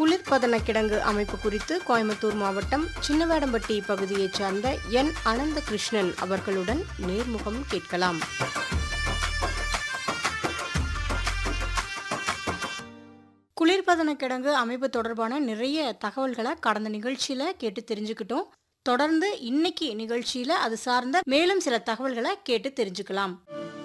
குளிர்பதன கிடங்கு அமைப்பு குறித்து கோயம்புத்தூர் மாவட்டம் சின்னவேடம்பட்டி பகுதியைச் சார்ந்த என் அனந்த கிருஷ்ணன் அவர்களுடன் நேர்முகம் கேட்கலாம் குளிர்பதன கிடங்கு அமைப்பு தொடர்பான நிறைய தகவல்களை கடந்த நிகழ்ச்சியில கேட்டு தெரிஞ்சுக்கிட்டோம் தொடர்ந்து இன்னைக்கு நிகழ்ச்சியில அது சார்ந்த மேலும் சில தகவல்களை கேட்டு தெரிஞ்சுக்கலாம்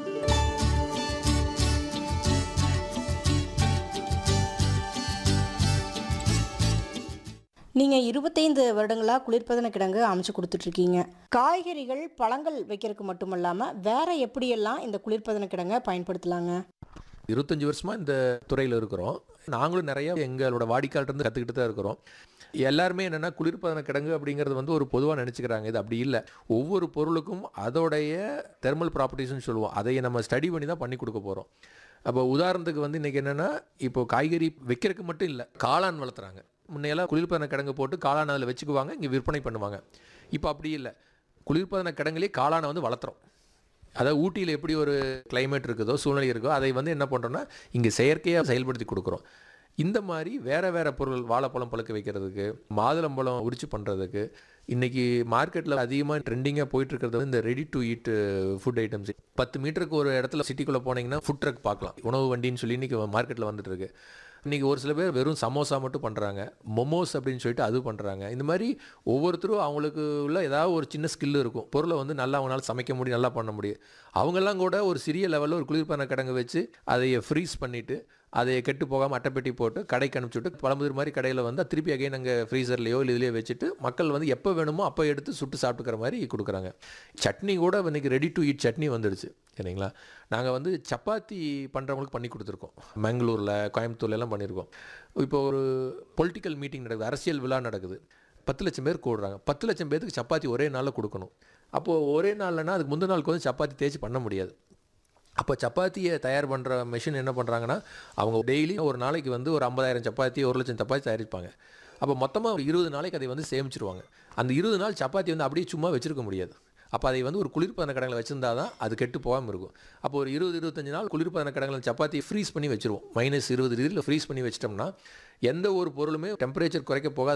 நீங்கள் இருபத்தைந்து வருடங்களாக குளிர்பதன கிடங்கு அமைச்சு கொடுத்துட்ருக்கீங்க காய்கறிகள் பழங்கள் வைக்கிறதுக்கு மட்டும் இல்லாமல் வேற எப்படியெல்லாம் இந்த குளிர்பதன கிடங்கை பயன்படுத்தலாங்க இருபத்தஞ்சி வருஷமா இந்த துறையில் இருக்கிறோம் நாங்களும் நிறைய எங்களோட வாடிக்கையாளர் இருந்து கற்றுக்கிட்டு தான் இருக்கிறோம் எல்லாருமே என்னென்னா குளிர்பதன கிடங்கு அப்படிங்கிறது வந்து ஒரு பொதுவாக நினச்சிக்கிறாங்க இது அப்படி இல்லை ஒவ்வொரு பொருளுக்கும் அதோடைய தெர்மல் ப்ராப்பர்ட்டிஸ்னு சொல்லுவோம் அதை நம்ம ஸ்டடி பண்ணி தான் பண்ணி கொடுக்க போகிறோம் அப்போ உதாரணத்துக்கு வந்து இன்றைக்கி என்னென்னா இப்போ காய்கறி வைக்கிறதுக்கு மட்டும் இல்லை காளான் வளர்த்துறாங்க முன்னையெல்லாம் குளிர்பதன கிடங்கு போட்டு காளான் அதில் வச்சுக்குவாங்க இங்கே விற்பனை பண்ணுவாங்க இப்போ அப்படி இல்லை குளிர்பதன கிடங்குலேயே காளானை வந்து வளர்த்துறோம் அதாவது ஊட்டியில் எப்படி ஒரு கிளைமேட் இருக்குதோ சூழ்நிலை இருக்கோ அதை வந்து என்ன பண்ணுறோன்னா இங்கே செயற்கையாக செயல்படுத்தி கொடுக்குறோம் இந்த மாதிரி வேறு வேறு பொருள் வாழைப்பழம் பழுக்க வைக்கிறதுக்கு மாதுளம்பழம் உரிச்சு பண்ணுறதுக்கு இன்றைக்கி மார்க்கெட்டில் அதிகமாக ட்ரெண்டிங்காக போயிட்டு இருக்கிறது வந்து இந்த ready to eat food items பத்து மீட்டருக்கு ஒரு இடத்துல சிட்டிக்குள்ளே போனீங்கன்னா ஃபுட் ட்ரக் பார்க்கலாம் உணவு வண்டின்னு சொல்லி இன்றைக்கி மார்க்கெட்டில் வந்துட்டு இருக்கு இன்றைக்கி ஒரு சில பேர் வெறும் சமோசா மட்டும் பண்ணுறாங்க மொமோஸ் அப்படின்னு சொல்லிட்டு அது பண்ணுறாங்க இந்த மாதிரி ஒவ்வொருத்தரும் அவங்களுக்கு உள்ள ஏதாவது ஒரு சின்ன ஸ்கில் இருக்கும் பொருளை வந்து நல்லா அவங்களால சமைக்க முடியும் நல்லா பண்ண முடியும் அவங்கெல்லாம் கூட ஒரு சிறிய லெவலில் ஒரு குளிர்பான கிடங்கு வச்சு அதை ஃப்ரீஸ் பண்ணிவிட்டு அதை கெட்டு போகாமல் அட்டைப்பெட்டி போட்டு கடைக்கு அனுப்பிச்சுட்டு பழமுதிர் மாதிரி கடையில் வந்து திருப்பி அகைன் அங்கே ஃப்ரீசர்லையோ இல்லை இதுலையோ வச்சுட்டு மக்கள் வந்து எப்போ வேணுமோ அப்போ எடுத்து சுட்டு சாப்பிட்டுக்கிற மாதிரி கொடுக்குறாங்க சட்னி கூட இன்றைக்கி ரெடி டு ஈட் சட்னி வந்துடுச்சு சரிங்களா நாங்கள் வந்து சப்பாத்தி பண்ணுறவங்களுக்கு பண்ணி கொடுத்துருக்கோம் பெங்களூரில் கோயம்புத்தூர்ல எல்லாம் பண்ணியிருக்கோம் இப்போ ஒரு பொலிட்டிக்கல் மீட்டிங் நடக்குது அரசியல் விழா நடக்குது பத்து லட்சம் பேர் கூடுறாங்க பத்து லட்சம் பேருக்கு சப்பாத்தி ஒரே நாளில் கொடுக்கணும் அப்போது ஒரே நாள்லன்னா அதுக்கு முந்தின நாளுக்கு வந்து சப்பாத்தி தேய்ச்சி பண்ண முடியாது அப்போ சப்பாத்தியை தயார் பண்ணுற மிஷின் என்ன பண்ணுறாங்கன்னா அவங்க டெய்லி ஒரு நாளைக்கு வந்து ஒரு ஐம்பதாயிரம் சப்பாத்தி ஒரு லட்சம் சப்பாத்தி தயாரிப்பாங்க அப்போ மொத்தமாக ஒரு இருபது நாளைக்கு அதை வந்து சேமிச்சிருவாங்க அந்த இருபது நாள் சப்பாத்தி வந்து அப்படியே சும்மா வச்சிருக்க முடியாது அப்போ அதை வந்து ஒரு குளிர்பதன கடங்களை வச்சிருந்தா தான் அது கெட்டு போகாமல் இருக்கும் அப்போ ஒரு இருபது இருபத்தஞ்சு நாள் குளிர்பதன கடங்களை சப்பாத்தி ஃப்ரீஸ் பண்ணி வச்சிருவோம் மைனஸ் இருபது டிகிரியில் ஃப்ரீஸ் பண்ணி வச்சிட்டோம்னா எந்த ஒரு பொருளுமே டெம்பரேச்சர் குறைக்க போகாது